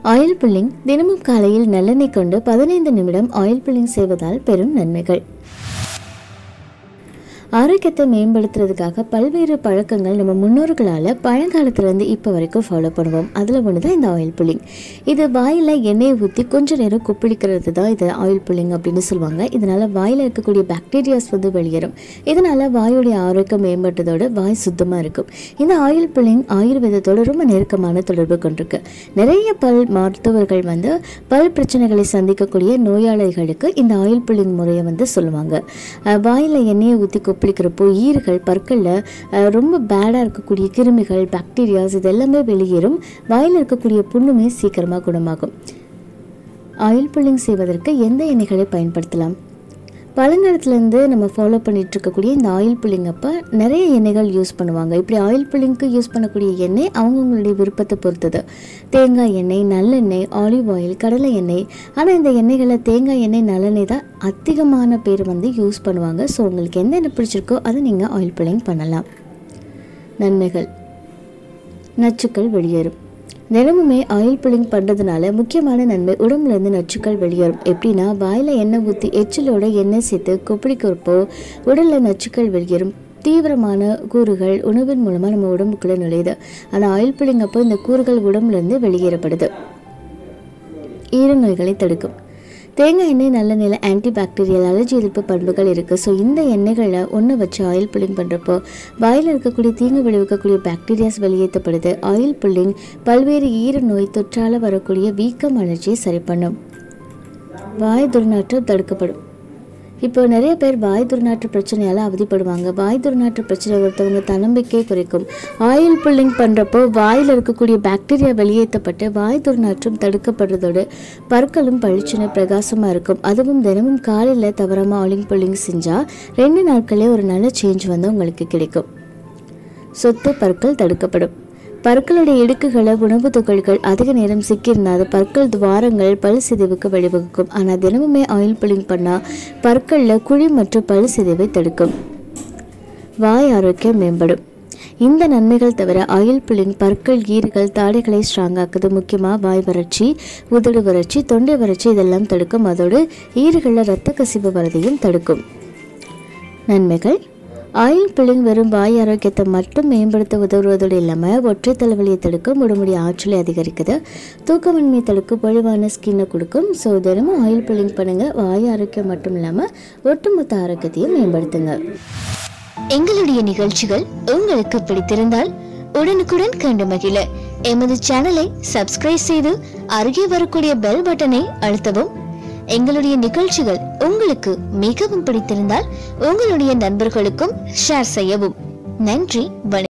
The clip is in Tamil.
ஆயில் புல்லிங் தினமும் காலையில் நல்லெண்ணெய் கொண்டு பதினைந்து நிமிடம் ஆயில் புல்லிங் செய்வதால் பெரும் நன்மைகள் ஆரோக்கியத்தை மேம்படுத்துறதுக்காக பல்வேறு பழக்கங்கள் நம்ம முன்னோர்களால் பழங்காலத்துலேருந்து இப்போ வரைக்கும் ஃபாலோ பண்ணுவோம் அதில் ஒன்று தான் இந்த ஆயில் புல்லிங் இது வாயில் எண்ணெயை ஊற்றி கொஞ்ச நேரம் கொப்பளிக்கிறது தான் இது ஆயில் புல்லிங் அப்படின்னு சொல்லுவாங்க இதனால் வாயில் இருக்கக்கூடிய பாக்டீரியாஸ் வந்து வெளியேறும் இதனால் வாயுடைய ஆரோக்கியம் மேம்பட்டதோட வாய் சுத்தமாக இருக்கும் இந்த ஆயில் புல்லிங் ஆயுர்வேதத்தோட ரொம்ப நெருக்கமான தொடர்பு கொண்டிருக்கு நிறைய பல் மருத்துவர்கள் வந்து பல் பிரச்சனைகளை சந்திக்கக்கூடிய நோயாளிகளுக்கு இந்த ஆயில் புல்லிங் முறையை வந்து சொல்லுவாங்க அஹ் வாயில எண்ணெயை ஊற்றி கொப்பளிக்கிறப்போ ஈறுகள் பற்களில் அஹ் ரொம்ப பேடாக இருக்கக்கூடிய கிருமிகள் பாக்டீரியாஸ் இது எல்லாமே வெளியேறும் வாயில் இருக்கக்கூடிய புண்ணுமே சீக்கிரமாக குணமாகும் ஆயில் புல்லிங் செய்வதற்கு எந்த எண்ணெய்களை பயன்படுத்தலாம் பழங்காலத்துலேருந்து நம்ம ஃபாலோ பண்ணிட்டு இருக்கக்கூடிய இந்த ஆயில் புல்லிங் அப்போ நிறைய எண்ணெய்கள் யூஸ் பண்ணுவாங்க இப்படி ஆயில் புல்லிங்க்கு யூஸ் பண்ணக்கூடிய எண்ணெய் அவங்கவுங்களுடைய விருப்பத்தை பொறுத்தது தேங்காய் எண்ணெய் நல்லெண்ணெய் ஆலிவ் ஆயில் கடலை எண்ணெய் ஆனால் இந்த எண்ணெய்களை தேங்காய் எண்ணெய் நல்லெண்ணெய் தான் அதிகமான பேர் வந்து யூஸ் பண்ணுவாங்க ஸோ உங்களுக்கு எந்த எண்ணெய் பிடிச்சிருக்கோ அதை நீங்கள் ஆயில் புல்லிங் பண்ணலாம் நன்மைகள் நச்சுக்கள் வெளியேறும் தினமுமே ஆயில் புல்லிங் பண்ணுறதுனால முக்கியமான நன்மை உடம்புலேருந்து நச்சுக்கள் வெளியேறும் எப்படின்னா வாயில் எண்ணெய் ஊற்றி எச்சிலோட எண்ணெய் சேர்த்து கொப்பளிக்கிறப்போ உடலில் நச்சுக்கள் வெளியேறும் தீவிரமான கூறுகள் உணவின் மூலமாக நம்ம உடம்புக்குள்ளே நுழையுது ஆனால் ஆயில் புல்லிங் அப்போ இந்த கூறுகள் உடம்புலேருந்து வெளியேறப்படுது ஈர நோய்களை தடுக்கும் தேங்காய் எண்ணெய் நல்ல நில ஆன்டி பாக்டீரியல் அலர்ஜி எதிர்ப்பு பண்புகள் இருக்குது ஸோ இந்த எண்ணெய்களை ஒன்று வச்சு ஆயில் புல்லிங் பண்ணுறப்போ வாயில் இருக்கக்கூடிய தீங்கு விளைவிக்கக்கூடிய பாக்டீரியாஸ் வெளியேற்றப்படுது ஆயில் புல்லிங் பல்வேறு ஈர நோய் தொற்றால் வரக்கூடிய வீக்கம் அலர்ஜியை சரி பண்ணும் வாய் துர்நாற்றம் தடுக்கப்படும் இப்போ நிறைய பேர் வாய் துர்நாற்ற பிரச்சனையால் அவதிப்படுவாங்க வாய் துர்நாற்ற பிரச்சனை ஒருத்தவங்க தன்னம்பிக்கை குறைக்கும் ஆயில் புல்லிங் பண்ணுறப்போ வாயில் இருக்கக்கூடிய பாக்டீரியா வெளியேற்றப்பட்டு வாய் துர்நாற்றம் தடுக்கப்படுறதோடு பற்களும் பளிச்சுன்னு பிரகாசமாக இருக்கும் அதுவும் தினமும் காலையில் தவறாமல் ஆயிலிங் புல்லிங் செஞ்சால் ரெண்டு நாட்களே ஒரு நல்ல சேஞ்ச் வந்து உங்களுக்கு கிடைக்கும் சொத்து பற்கள் தடுக்கப்படும் பற்களுடைய இடுக்குகளை உணவு துகள்கள் அதிக நேரம் சிக்கியிருந்தால் அது பற்கள் துவாரங்கள் பல் சிதைவுக்கு வழிவகுக்கும் ஆனால் தினமுமே ஆயில் புல்லிங் பண்ணால் பற்களில் குழி மற்றும் பல் சிதைவை தடுக்கும் வாய் ஆரோக்கியம் மேம்படும் இந்த நன்மைகள் தவிர ஆயில் புல்லிங் பற்கள் ஈறுகள் தாடைகளை ஸ்ட்ராங் ஆக்குது முக்கியமாக வாய் வறட்சி உதடு வறட்சி தொண்டை வறட்சி இதெல்லாம் தடுக்கும் அதோடு ஈறுகளில் இரத்த கசிவு வரதையும் தடுக்கும் நன்மைகள் ஆயில் புல்லிங் வெறும் வாய் ஆரோக்கியத்தை மட்டும் மேம்படுத்த உதவுவதோடு இல்லாமல் ஒற்றை தலைவலியை தடுக்கும் உடம்புடைய ஆற்றலை அதிகரிக்குது தூக்கமின்மை தடுக்கும் பொழிவான ஸ்கின்னை கொடுக்கும் ஸோ தினமும் ஆயில் புல்லிங் பண்ணுங்கள் வாய் ஆரோக்கியம் மட்டும் இல்லாமல் ஒட்டுமொத்த ஆரோக்கியத்தையும் மேம்படுத்துங்க எங்களுடைய நிகழ்ச்சிகள் உங்களுக்கு பிடித்திருந்தால் உடனுக்குடன் கண்டு மகிழ எமது சேனலை சப்ஸ்கிரைப் செய்து அருகே வரக்கூடிய பெல் பட்டனை அழுத்தவும் எங்களுடைய நிகழ்ச்சிகள் உங்களுக்கு மிகவும் பிடித்திருந்தால் உங்களுடைய நண்பர்களுக்கும் ஷேர் செய்யவும் நன்றி வணக்கம்